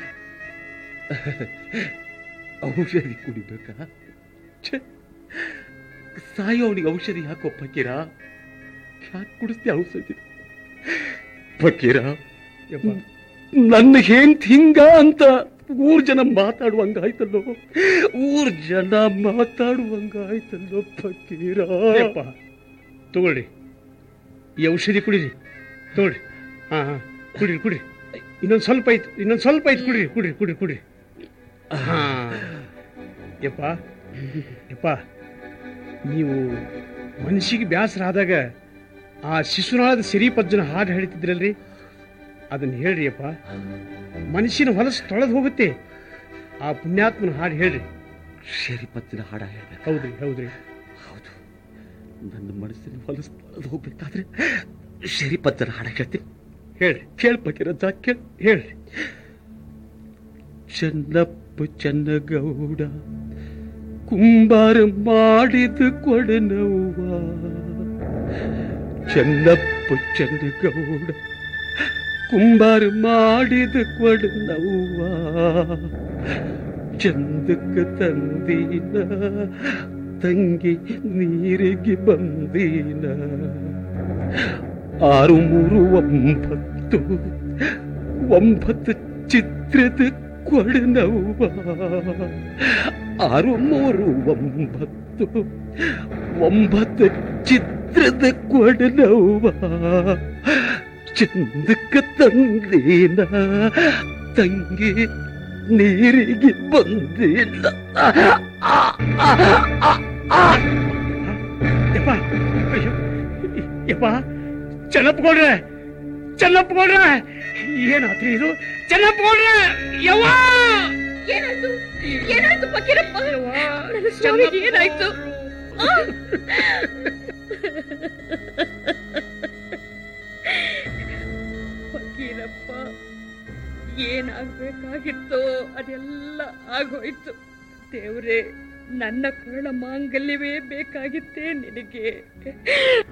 ಔಷಧಿ ಕುಡಿಬೇಕಾ ಛೆ, ಸಾಯೋನಿಗೆ ಔಷಧಿ ಯಾಕೋ ಫಕೀರ ಯಾಕೆ ಕುಡಿಸ್ತಿ ಔಷಧಿ ಫಕೀರ ಯಪ್ಪ ನನ್ನ ಹೆಂಡ್ತಿ ಹಿಂಗ ಅಂತ ಊರ್ ಜನ ಮಾತಾಡುವಂಗಾಯ್ತಲ್ಲೋ ಊರ್ ಜನ ಮಾತಾಡುವಂಗಾಯ್ತಲ್ಲೋ ಫಕೀರ ಯಪ್ಪ ತಗೊಳ್ರಿ ಈ ಔಷಧಿ ಕುಡಿರಿ ತಗೊಳ್ರಿ ಹಾ ಹಾ ಕುಡಿರಿ ಕುಡಿರಿ ಇನ್ನೊಂದು ಸ್ವಲ್ಪ ಐತು ಇನ್ನೊಂದು ಸ್ವಲ್ಪ ಐತು ಕುಡಿರಿ ಕುಡಿರಿ ಕುಡಿರಿ ಕುಡಿರಿ ಹಾ ಯಪ್ಪ ಯಪ್ಪ ನೀವು ಮನಸ್ಸಿಗೆ ಬೇಸರ ಆದಾಗ ಆ ಶಿಶುನಾಳದ ಸಿರಿಪಜ್ಜನ ಹಾಡು ಹೇಳ್ತಿದ್ರಲ್ರಿ ಅದನ್ನ ಹೇಳ್ರಿ ಅಪ್ಪ ಮನಸ್ಸಿನ ಹೊಲಸು ತೊಳೆದು ಹೋಗುತ್ತೆ ಆ ಪುಣ್ಯಾತ್ಮನ ಹಾಡು ಹೇಳ್ರಿ ಶರಿಪತ್ತಿನ ಹಾಡ ಹೇಳ್ಬೇಕು ಹೌದ್ರಿ ಹೌದ್ರಿ ಹೌದು ನನ್ನ ಮನಸ್ಸಿನ ಹೊಲಸು ತೊಳೆದು ಹೋಗ್ಬೇಕಾದ್ರೆ ಶರಿಪತ್ತಿನ ಹಾಡ ಹೇಳ್ತೀನಿ ಹೇಳ್ರಿ ಕೇಳ್ಬೇಕಿರತ್ತ ಕೇಳ ಹೇಳ್ರಿ ಚೆನ್ನಪ್ಪ ಚೆನ್ನಗೌಡ ಕುಂಬಾರ ಮಾಡಿದ ಕೊಡನವ್ವ ಚೆನ್ನಪ್ಪ ಚೆನ್ನಗೌಡ ಕುಂಬಾರ ಮಾಡಿದ ಕೊಡನವ್ವ ಚಂದಕ್ಕ ತಂದೀನ ತಂಗಿ ನೀರಿಗೆ ಬಂದೀನ ಆರು ಮೂರು ಒಂಬತ್ತು ಒಂಬತ್ತು ಚಿತ್ರದ ಕೊಡನವ್ವ ಆರು ಮೂರು ಒಂಬತ್ತು ಒಂಬತ್ತು ಚಿತ್ರದ ಕೊಡನವ್ವ ಚಂದಕ್ಕ ತಂದೇನ ತಂಗಿ ನೀರಿಗೆ ಬಂದಿಲ್ಲ ಯಪ್ಪ ಅಯ್ಯೋ ಯಪ್ಪ ಚೆನ್ನಪ್ಪಗೌಡ್ರೆ ಚೆನ್ನಪ್ಪಗೌಡ್ರೆ ಏನಾತ್ರಿ ಇದು ಚೆನ್ನಪ್ಪಗೌಡ್ರೆ ಯವ್ವ ಏನಾಯ್ತು ಏನಾಯ್ತು ಫಕೀರಪ್ಪ ನನ್ನ ಸ್ವಾಮಿಗೆ ಏನಾಯ್ತು ಆ? ಫಕೀರಪ್ಪ ಏನಾಗ್ಬೇಕಾಗಿತ್ತೋ ಅದೆಲ್ಲ ಆಗೋಯ್ತು ದೇವ್ರೆ ನನ್ನ ಕರ್ಣ ಮಾಂಗಲ್ಯವೇ ಬೇಕಾಗಿತ್ತೇ ನಿನಗೆ